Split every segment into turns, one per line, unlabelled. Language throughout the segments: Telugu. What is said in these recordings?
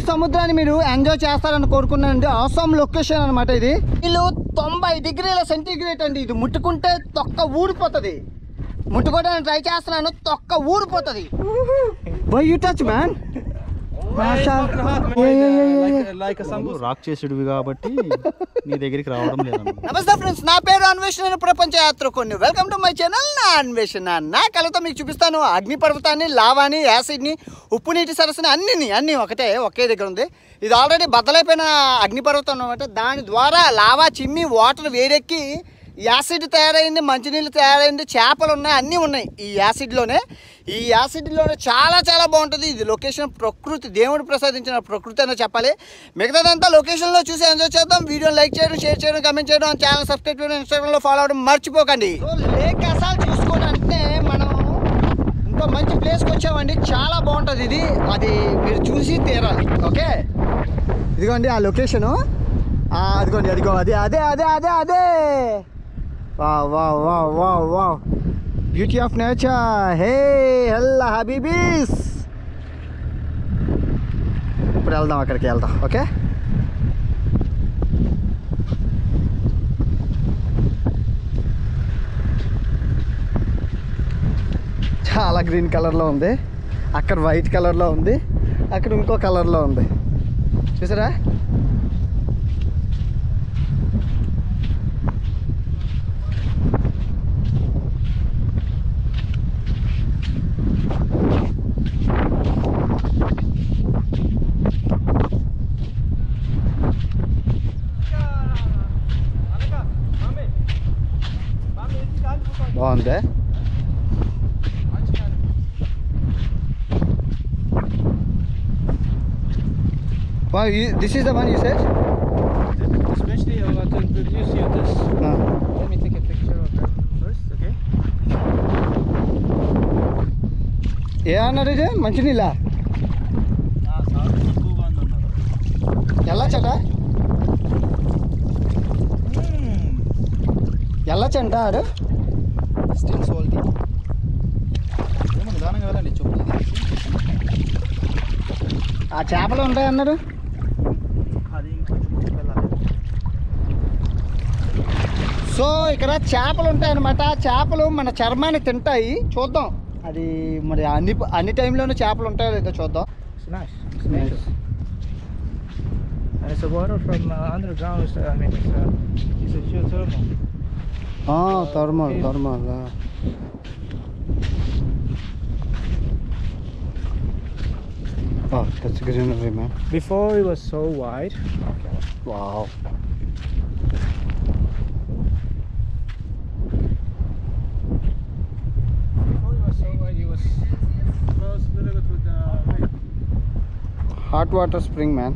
యాసిడ్ సముద్రాన్ని మీరు ఎంజాయ్ చేస్తారని కోరుకున్నానండి అవసరం లొకేషన్ అనమాట ఇది వీళ్ళు తొంభై డిగ్రీల సెంటీగ్రేడ్ అండి ఇది ముట్టుకుంటే తొక్క ఊడిపోతుంది ముట్టుకోవడానికి ట్రై చేస్తున్నాను తొక్క ఊడిపోతుంది why you touch man
like rock చేసేటివి కాబట్టి నీ దగ్గరికి రావడం లేదన్న
నమస్తే ఫ్రెండ్స్ నా పేరు అన్వేషణ ప్రపంచ యాత్ర కొన్ని వెల్కమ్ టు మై ఛానల్ నా అన్వేషణ నా కళతో మీకు చూపిస్తాను అగ్ని పర్వతాన్ని లావాని యాసిడ్ని ఉప్పు నీటి సరస్సుని అన్నిని అన్నీ ఒకటే ఒకే దగ్గర ఉంది ఇది ఆల్రెడీ బద్దలైపోయిన అగ్నిపర్వతం అనమాట దాని ద్వారా లావా చిమ్మి వాటర్ వేడెక్కి యాసిడ్ తయారైంది మంచినీళ్ళు తయారైంది చేపలు ఉన్నాయి అన్నీ ఉన్నాయి ఈ యాసిడ్లోనే ఈ యాసిడ్లోనే చాలా చాలా బాగుంటుంది ఇది లొకేషన్ ప్రకృతి దేవుడు ప్రసాదించిన ప్రకృతి అనే చెప్పాలి మిగతాదంతా లొకేషన్లో చూసి ఎంజాయ్ చేద్దాం వీడియోని లైక్ చేయడం షేర్ చేయడం కమెంట్ చేయడం ఛానల్ సబ్స్క్రైబ్ చేయడం ఇన్స్టాగ్రామ్లో ఫాలో అవ్వడం మర్చిపోకండి సో లేక్ అసాలు చూసుకోవడానికి మనం ఇంకో మంచి ప్లేస్కి వచ్చామండి చాలా బాగుంటుంది ఇది అది మీరు చూసి తీరాలి ఓకే ఇదిగోండి ఆ లొకేషను అదిగోండి అదిగో అదే అదే అదే అదే అదే వా వా వా వా వా beauty of nature hey hella హబీబీస్ ఇప్పుడు వెళ్దాం అక్కడికి వెళ్దాం ఓకే చాలా గ్రీన్ కలర్లో ఉంది అక్కడ వైట్ కలర్లో ఉంది అక్కడ ఇంకో కలర్లో ఉంది చూసారా బాగుంది this is the one you set
Especially I want to introduce you this. Let me take a picture of that first, okay?
ఏ అన్నారు ఇది మంచినీళ్ళ
సార్ ఎక్కువగా ఉందన్నారు
వెళ్ళచ్చట వెళ్ళచ్చంట ఆడు
స్టిల్ సాల్టీ ఏమో నిదానంగా వెళ్ళండి చెప్పులు తీసి
ఆ చేపలు ఉంటాయి అన్నారు
అది ఇంకొంచెం ముందుకు వెళ్ళాలి
సో ఇక్కడ చేపలు ఉంటాయి అనమాట చేపలు మన చర్మాన్ని తింటాయి చూద్దాం అది మరి అన్ని అన్ని టైంలోనూ చేపలు ఉంటాయో లేదో చూద్దాం
It's nice. It's natural. And it's a water from uh, underground. It's, uh, I mean, it's, uh, it's a geothermal.
Thermal thermal that's greenery man
Before it was so wide.
Wow
Before it was so wide, it was close a little bit to the lake.
Hot water spring man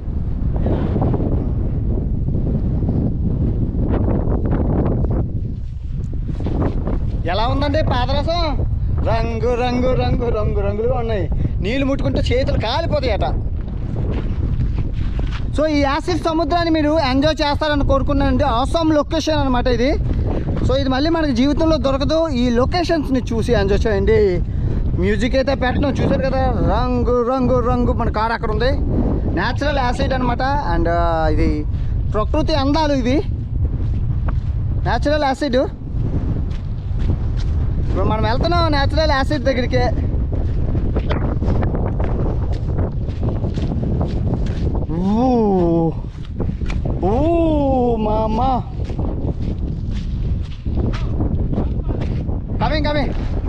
ఎలా ఉందండి పాదరసం రంగు రంగు రంగు రంగు రంగులుగా ఉన్నాయి నీళ్ళు ముట్టుకుంటే చేతులు కాలిపోతాయట సో ఈ యాసిడ్ సముద్రాన్ని మీరు ఎంజాయ్ చేస్తారని కోరుకున్నానండి అవసరం లొకేషన్ అనమాట ఇది సో ఇది మళ్ళీ మనకి జీవితంలో దొరకదు ఈ లొకేషన్స్ని చూసి ఎంజాయ్ చేయండి మ్యూజిక్ అయితే పెట్టడం చూసారు కదా రంగు రంగు రంగు మన కార్ అక్కడ ఉంది న్యాచురల్ యాసిడ్ అనమాట అండ్ ఇది ప్రకృతి అందాలు ఇవి న్యాచురల్ యాసిడ్ ఇప్పుడు మనం వెళ్తున్నాం న్యాచురల్ యాసిడ్ దగ్గరికి ఊ ఊ మామా కమింగ్ కమింగ్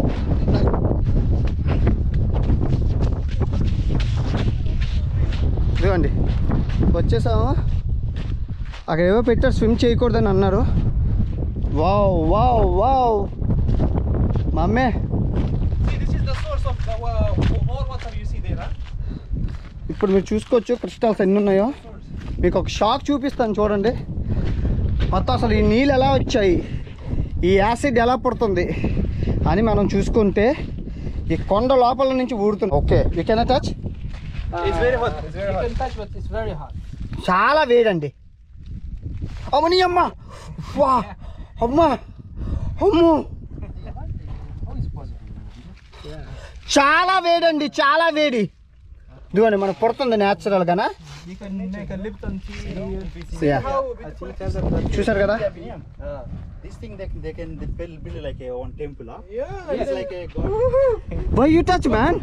ఇదిగోండి వచ్చేసాము అక్కడ ఏవో పెట్టారు స్విమ్ చేయకూడదని అన్నారు వావ్ వావ్ వావ్ మమ్మే
See, this is the source of the uh, all water you see there, huh?
ఇప్పుడు మీరు చూసుకోవచ్చు క్రిస్టల్స్ ఎన్ని ఉన్నాయో మీకు ఒక షాక్ చూపిస్తాను చూడండి మొత్తం అసలు ఈ నీళ్ళు ఎలా వచ్చాయి ఈ యాసిడ్ ఎలా పుడుతుంది అని మనం చూసుకుంటే ఈ కొండ లోపల నుంచి ఊడుతుంది okay you can touch
it's very hot. It's very you can touch, but it's very hot.
చాలా వేడండి అమ్మని అమ్మ వా అమ్మ అమ్మో
How is possible?
చాలా వేడండి చాలా వేడి ఇదిగోండి మనకు పుడుతుంది న్యాచురల్ గానా
You can make a Lipton tea here.
Yeah.
A tea kettle that-
చూసారు కదా
Uh, this thing they, they can they build, build like a one temple. Huh?
Yeah,
It's like a god.
Why you touch man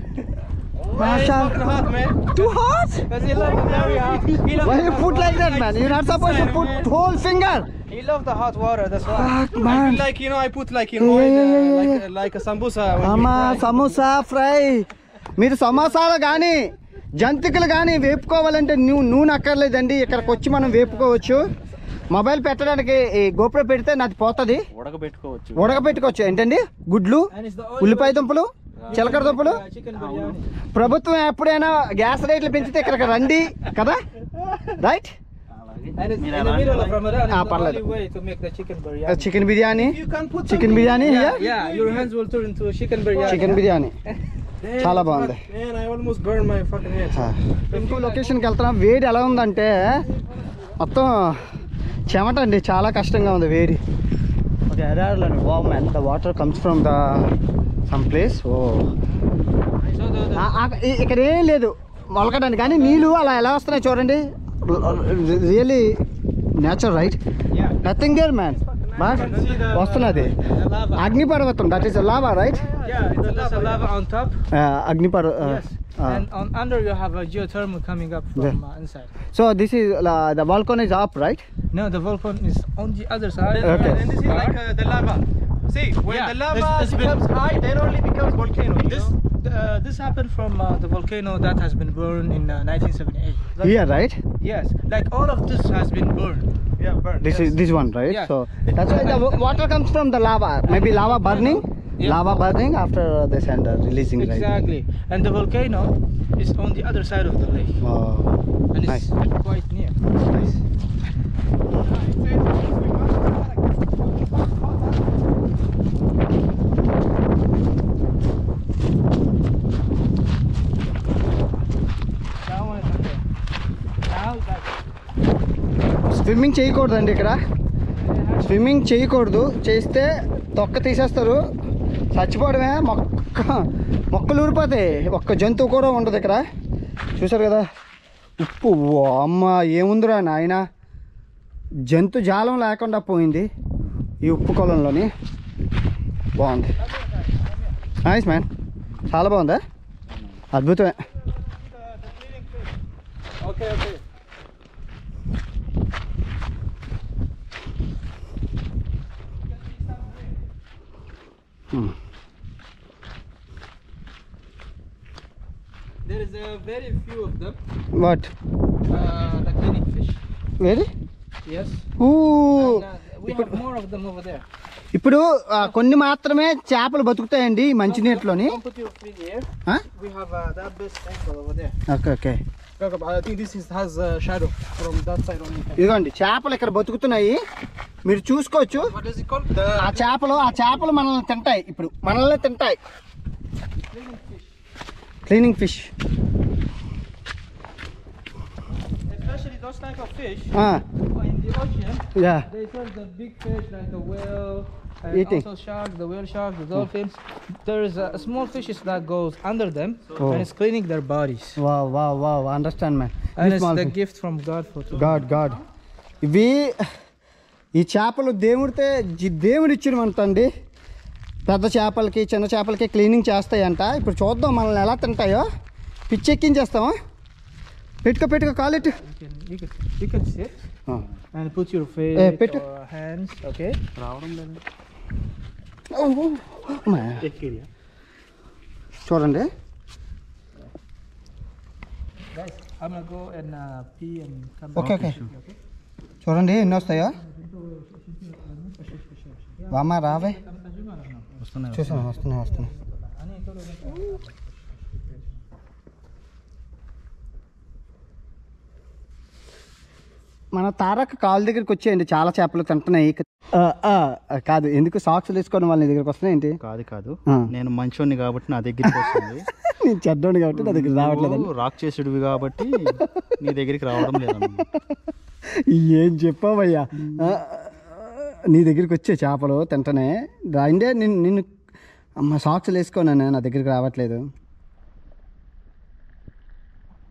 hot, man.
Too hot
Because he loves the very hot. He loves
why
the
you
hot
put like
water.
That man you not suppose to put hole finger
He loves the hot water, that's why.
Fuck
I
man
feel like you know I put like in
Yeah,
oil
yeah, yeah,
uh,
yeah,
like like a sambusa when
అమ్మా
you fry.
సమోసా ఫ్రై మీరు సమోసాలు కానీ జంతికలు కానీ వేపుకోవాలంటే నువ్వు నూనె అక్కర్లేదండి ఇక్కడికి వచ్చి మనం వేపుకోవచ్చు మొబైల్ పెట్టడానికి ఈ గోపురం పెడితే నాది పోతుంది
ఉడకబెట్టుకోవచ్చు
ఉడకబెట్టుకోవచ్చు ఏంటండి గుడ్లు
And it's the only
ఉల్లిపాయ
way-
దుంపలు చిలకడ దుంపలు
Uh, chicken biryani.
ప్రభుత్వం ఎప్పుడైనా గ్యాస్ రేట్లు పెంచితే ఇక్కడికి రండి కదా right
And it's in the middle of Ramadan, it's
Ah,
the
parle.
only way to make the chicken biryani.
Chicken biryani
You can put
chicken biryani
Yeah, yeah, your hands will turn into chicken biryani.
Chicken biryani
Damn,
చాలా
fuck,
బాగుంది.
Man, I almost burned my fucking hands.
ఇంకో లొకేషన్కి వెళ్తున్నాం వేడి ఎలా ఉందంటే మొత్తం చెమట అండి చాలా కష్టంగా ఉంది వేడి ఒక ఎడారులండి వా man the water comes from the some place oh
So the, the,
ఇక్కడ ఏం లేదు మొలకడానికి కానీ నీళ్ళు అలా ఎలా వస్తున్నాయి చూడండి really natural right
yeah.
Nothing there man but వస్తున్నది
The lava.
అగ్నిపర్వతం that is lava right
Yeah, it's a, there's a lava on top.
అగ్నిపర్
yes. and on under you have a geothermal coming up from
Yeah.
uh, inside.
So this is the volcano is up right
No, the volcano is on the other side.
Okay.
And this is like uh, the lava. See, when
Yeah,
the lava
it's- it's been-
becomes high, then only becomes volcano. you
This
know?
uh, this happened from uh, the volcano that has been burned in uh, 1978. That-
here right
Yes, like all of this has been burned.
Yeah, burn.
This
yes.
is this one, right?
Yeah.
So that's why the wa- water comes from the lava. Maybe lava burning,
Yeah.
lava burning after this and uh, releasing, right?
Exactly. And the volcano is on the other side of the lake,
Wow.
and it's
Nice.
quite near.
Nice.
That one is okay. Now that
swimming చేయకూడదండి ఇక్కడ స్విమ్మింగ్ చేయకూడదు చేస్తే తొక్క తీసేస్తారు చచ్చిపోవడమే మొక్క మొక్కలు ఊరిపోతాయి ఒక్క జంతువు కూడా ఉండదు ఇక్కడ చూసారు కదా ఉప్పు ఓ అమ్మ ఏముందిరా నాయన జంతు జాలం లేకుండా పోయింది ఈ ఉప్పు కొలంలోని బాగుంది నైస్ మ్యాన్ చాలా బాగుందా అద్భుతమే
okay, okay.
Hmm.
There is a very few of them.
What
Uh, the cleaning fish.
వేరే
Yes.
ఊ
And, uh, we have more of them over there.
ఇప్పుడు ఆ, కొన్ని మాత్రమే చేపలు బతుకుతాయండి ఈ మంచినీటిలోని
Don't put your feet here.
ఆ?
We have uh, that best angle over there.
Okay okay
Look, I think this is has a shadow from that side only.
ఇదిగోండి చేపలు ఇక్కడ బతుకుతున్నాయి మీరు చూసుకోవచ్చు
What does it called? The
ఆ చేపలు ఆ చేపలు మనల్ని తింటాయి ఇప్పుడు మనల్ని తింటాయి cleaning fish
Especially those type of fish in the ocean.
Yeah
They serve the big fish like the whale, and
Eating.
also sharks, the whale sharks, the dolphins. There is a small fishes that goes under them
Oh.
and it's cleaning their bodies.
వా వా వా understand man
And it's the gift from God for to
God God ఇవి ఈ చేపలు దేవుడితే జి- దేవుడు ఇచ్చినవంటండి పెద్ద చేపలకి చిన్న చేపలకి క్లీనింగ్ చేస్తాయంట ఇప్పుడు చూద్దాం మనల్ని ఎలా తింటాయో పిచ్చెక్కించేస్తామా పెట్టుకో పెట్టుకో కాలెట్టు
You can, you can, you can sit and put your face
Eh, put-
or hands, okay?
చూడండి
Guys, I'm gonna go and uh, pee and come
okay
back.
Okay చూడండి ఎన్ని వస్తాయో వామా రావే చూసాను వస్తున్నాయి వస్తున్నాయి మన తారక కాలు దగ్గరికి వచ్చేయండి చాలా చేపలు తింటున్నాయి ఆ, ఆ, కాదు ఎందుకు సాక్స్ వేసుకొని వాళ్ళ నీ దగ్గరికి వస్తున్నాయి ఏంటి
కాదు కాదు
ఆ.
నేను మంచోని కాబట్టి నా దగ్గరికి వస్తుంది
నేను చెడ్డోని కాబట్టి నా దగ్గర రావట్లేదు
నువ్వు రాక్ చేసేటివి కాబట్టి నీ దగ్గరికి రావడం లేదన్నమాట
ఏం చెప్పావయ్యా ఆ, నీ దగ్గరికి వచ్చే చేపలు తింటనే రాయిందే నిన్ను నిన్ను అమ్మ సాక్స్ వేసుకోనాను నా దగ్గరికి రావట్లేదు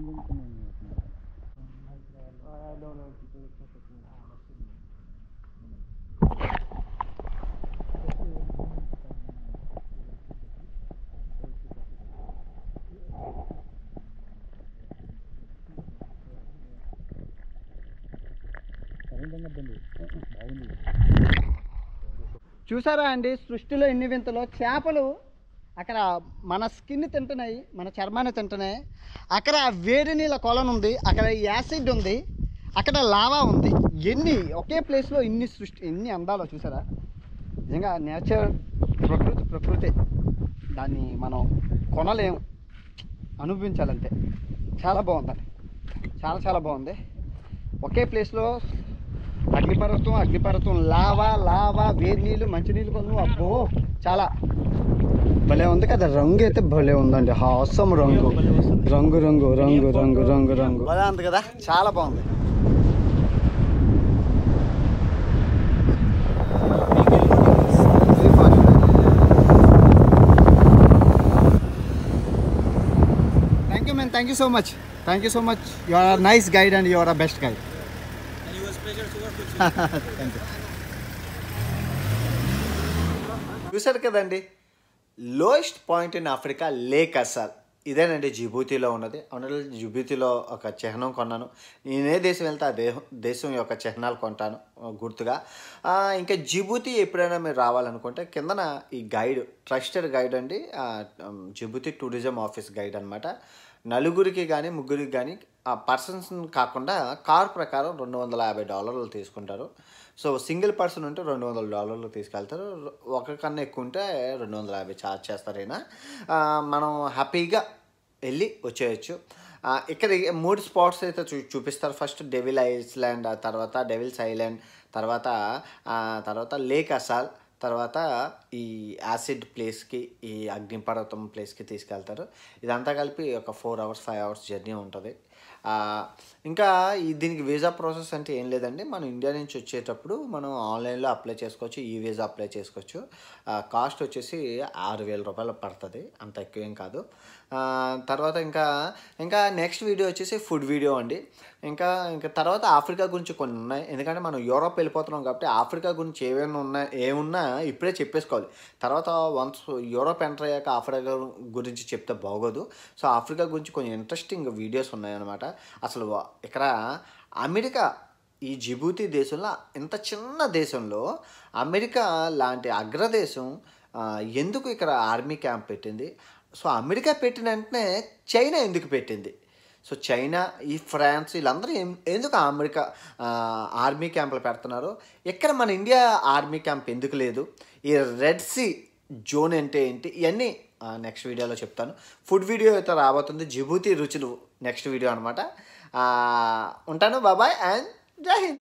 చూసారా అండి సృష్టిలో ఎన్ని వింతలో చేపలు అక్కడ మన స్కిన్ తింటున్నాయి మన చర్మాన్ని తింటున్నాయి అక్కడ వేడి నీళ్ళ కొలను ఉంది అక్కడ యాసిడ్ ఉంది అక్కడ లావా ఉంది ఎన్ని ఒకే ప్లేస్లో ఇన్ని సృష్టి ఎన్ని అందాలో చూసారా నిజంగా నేచర్ ప్రకృతి ప్రకృతి దాన్ని మనం కొనలేం అనుభవించాలంటే చాలా బాగుందండి చాలా చాలా బాగుంది ఒకే ప్లేస్లో అగ్నిపర్వతం అగ్నిపర్వతం లావా లావా వేడి నీళ్ళు మంచినీళ్ళు కొను అబ్బో చాలా భలే ఉంది కదా రంగు అయితే భలే ఉందండి హాసం రంగు రంగు రంగు రంగు రంగు రంగు రంగు భలే ఉంది కదా చాలా బాగుంది thank you man thank you so much thank you so much you are nice guide and you are a best guide thank you చూసారు కదండి lowest point in Africa lake Assal ఇదేనండి జిబూతిలో ఉన్నది అవునండి జిబూతిలో ఒక చిహ్నం కొన్నాను నేనే దేశం వెళ్తే ఆ దేహం దేశం యొక్క చిహ్నాలు కొంటాను ఆ, గుర్తుగా ఆ, ఇంకా జిబూతి ఎప్పుడైనా మీరు రావాలనుకుంటే కిందన ఈ గైడ్ ట్రస్టెడ్ గైడ్ అండి ఆ, ఉమ్, జిబూతి టూరిజం ఆఫీస్ గైడ్ అనమాట నలుగురికి కానీ ముగ్గురికి కానీ ఆ పర్సన్స్ కాకుండా కార్ ప్రకారం రెండు వందల యాభై డాలర్లు తీసుకుంటారు సో సింగిల్ పర్సన్ ఉంటే రెండు వందల డాలర్లు తీసుకెళ్తారు ఒకరికన్నా ఎక్కువ ఉంటే రెండు వందల యాభై ఛార్జ్ చేస్తారు అయినా మనం హ్యాపీగా వెళ్ళి వచ్చేయచ్చు ఆ, ఇక్కడ ఈ మూడు స్పాట్స్ అయితే చూ చూపిస్తారు ఫస్ట్ డెవిల్ ఐస్లాండ్ ఆ తర్వాత డెవిల్స్ ఐలాండ్ తర్వాత ఆ, తర్వాత లేక్ అసాల్ తర్వాత ఈ యాసిడ్ ప్లేస్కి ఈ అగ్నిపర్వతం ప్లేస్కి తీసుకెళ్తారు ఇదంతా కలిపి ఒక four hours five hours journey ఉంటుంది ఆ, ఇంకా ఈ దీనికి వీసా ప్రాసెస్ అంటే ఏం లేదండి మనం ఇండియా నుంచి వచ్చేటప్పుడు మనం ఆన్లైన్లో అప్లై చేసుకోవచ్చు ఈ వీసా అప్లై చేసుకోవచ్చు కాస్ట్ వచ్చేసి ఆరు వేల రూపాయలు పడుతుంది అంత ఎక్కువ ఏం కాదు ఆ, తర్వాత ఇంకా ఇంకా నెక్స్ట్ వీడియో వచ్చేసి ఫుడ్ వీడియో అండి ఇంకా ఇంకా తర్వాత ఆఫ్రికా గురించి కొన్ని ఉన్నాయి ఎందుకంటే మనం యూరోప్ వెళ్ళిపోతున్నాం కాబట్టి ఆఫ్రికా గురించి ఏమైనా ఉన్నాయి ఏమున్నా ఇప్పుడే చెప్పేసుకోవాలి తర్వాత వన్స్ యూరోప్ ఎంటర్ అయ్యాక ఆఫ్రికా గురించి చెప్తే బాగోదు సో ఆఫ్రికా గురించి కొన్ని ఇంట్రెస్టింగ్ వీడియోస్ ఉన్నాయన్నమాట అసలు వా- ఇక్కడ అమెరికా ఈ జిబూతి దేశంలో ఇంత చిన్న దేశంలో అమెరికా లాంటి అగ్రదేశం ఆ, ఎందుకు ఇక్కడ ఆర్మీ క్యాంప్ పెట్టింది సో అమెరికా పెట్టిన వెంటనే చైనా ఎందుకు పెట్టింది సో చైనా ఈ ఫ్రాన్స్ వీళ్ళందరూ ఎం- ఎందుకు అమెరికా ఆ, ఆర్మీ క్యాంపులు పెడుతున్నారు ఇక్కడ మన ఇండియా ఆర్మీ క్యాంప్ ఎందుకు లేదు ఈ రెడ్ సీ జోన్ అంటే ఏంటి ఇవన్నీ నెక్స్ట్ వీడియోలో చెప్తాను ఫుడ్ వీడియో అయితే రాబోతుంది జిబూతి రుచులు నెక్స్ట్ వీడియో అనమాట ఉంటాను బాబాయ్ అండ్ జై హింద్